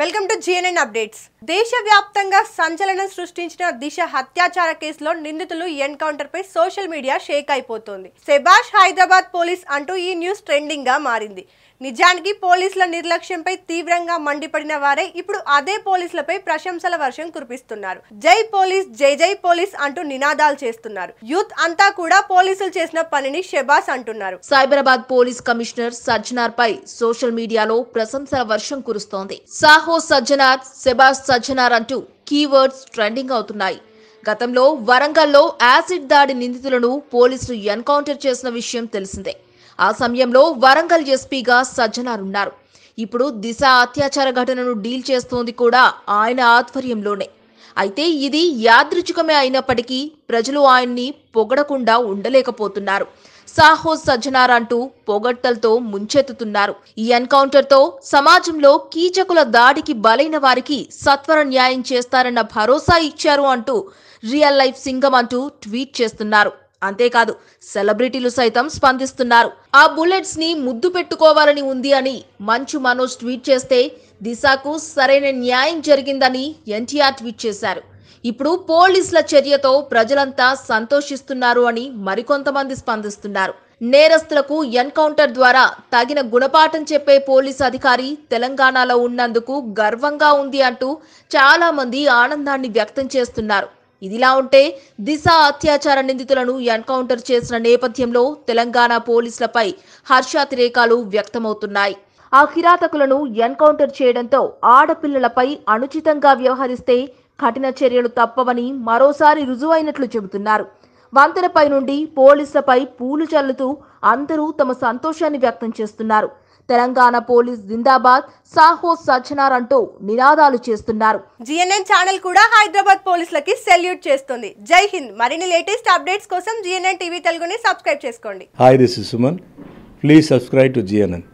Welcome to GNN updates దేశవ్యాప్తంగా సంచలనం సృష్టించిన దిశ హత్యాచార కేసులో నిందితులు ఎన్కౌంటర్ పై సోషల్ మీడియా షేక్ అయిపోతోంది సెబాష్ హైదరాబాద్ పోలీస్ అంటూ ఈ న్యూస్ ట్రెండింగ్ గా మారింది నిజానికి పోలీసుల నిర్లక్ష్యంపై తీవ్రంగా మండిపడిన వారే ఇప్పుడు అదే పోలీసులపై ప్రశంసల వర్షం కురిపిస్తున్నారు జై పోలీస్ జై జై పోలీస్ అంటూ నినాదాలు చేస్తున్నారు యూత్ అంతా కూడా పోలీసులు చేసిన పనిని షెబాస్ అంటున్నారు సైబరాబాద్ పోలీస్ కమిషనర్ సజ్జనార్ పై సోషల్ మీడియాలో ప్రశంసల వర్షం కురుస్తోంది సాహో సజ్జనార్ సెబాస్ సజ్జనార్ అంటూ కీవర్డ్స్ ట్రెండింగ్ అవుతున్నాయి గతంలో వరంగల్లో యాసిడ్ దాడి నిందితులను పోలీసులు ఎన్కౌంటర్ చేసిన విషయం తెలిసిందే ఆ సమయంలో వరంగల్ ఎస్పీగా సజ్జనార్ ఉన్నారు ఇప్పుడు దిశ అత్యాచార ఘటనను డీల్ చేస్తోంది కూడా ఆయన ఆధ్వర్యంలోనే అయితే ఇది యాదృచ్ఛికమే అయినప్పటికీ ప్రజలు ఆయన్ని పొగడకుండా ఉండలేకపోతున్నారు సాహో సజ్జనార్ అంటూ పొగడ్తలతో ముంచెత్తుతున్నారు ఈ ఎన్కౌంటర్తో సమాజంలో కీచకుల దాడికి బలైన వారికి సత్వర న్యాయం చేస్తారన్న భరోసా ఇచ్చారు అంటూ రియల్ లైఫ్ సింగం అంటూ ట్వీట్ చేస్తున్నారు అంతేకాదు సెలబ్రిటీలు సైతం స్పందిస్తున్నారు ఆ బుల్లెట్స్ ని ముద్దు పెట్టుకోవాలని ఉంది అని మంచు మనోజ్ ట్వీట్ చేస్తే దిశాకు సరైన న్యాయం జరిగిందని ఎన్టీఆర్ ట్వీట్ చేశారు ఇప్పుడు పోలీసుల చర్యతో ప్రజలంతా సంతోషిస్తున్నారు అని మరికొంతమంది స్పందిస్తున్నారు నేరస్తులకు ఎన్కౌంటర్ ద్వారా తగిన గుణపాఠం చెప్పే పోలీస్ అధికారి తెలంగాణలో ఉన్నందుకు గర్వంగా ఉంది అంటూ చాలా మంది ఆనందాన్ని వ్యక్తం చేస్తున్నారు ఇదిలా ఉంటే దిశ అత్యాచార నిందితులను ఎన్కౌంటర్ చేసిన నేపథ్యంలో తెలంగాణ పోలీసులపై హర్షాతిరేకాలు వ్యక్తమవుతున్నాయి ఆ కిరాతకులను ఎన్కౌంటర్ చేయడంతో ఆడపిల్లలపై అనుచితంగా వ్యవహరిస్తే కఠిన చర్యలు తప్పవని మరోసారి రుజువైనట్లు చెబుతున్నారు వంతెనపై నుండి పోలీసులపై పూలు చల్లుతూ అందరూ తమ సంతోషాన్ని వ్యక్తం చేస్తున్నారు తెలంగాణ పోలీస్ జిందాబాద్ సాహో సజ్జనార్ అంటూ నినాదాలు చేస్తున్నారు జిఎన్ఎన్ ఛానల్ కూడా హైదరాబాద్ పోలీసులకి సెల్యూట్ చేస్తుంది జై హింద్ మరిన్ని లేటెస్ట్ అప్డేట్స్ కోసం జిఎన్ఎన్ టీవీ తెలుగుని సబ్స్క్రైబ్ చేసుకోండి Hi, this is Suman. Please subscribe to GNN.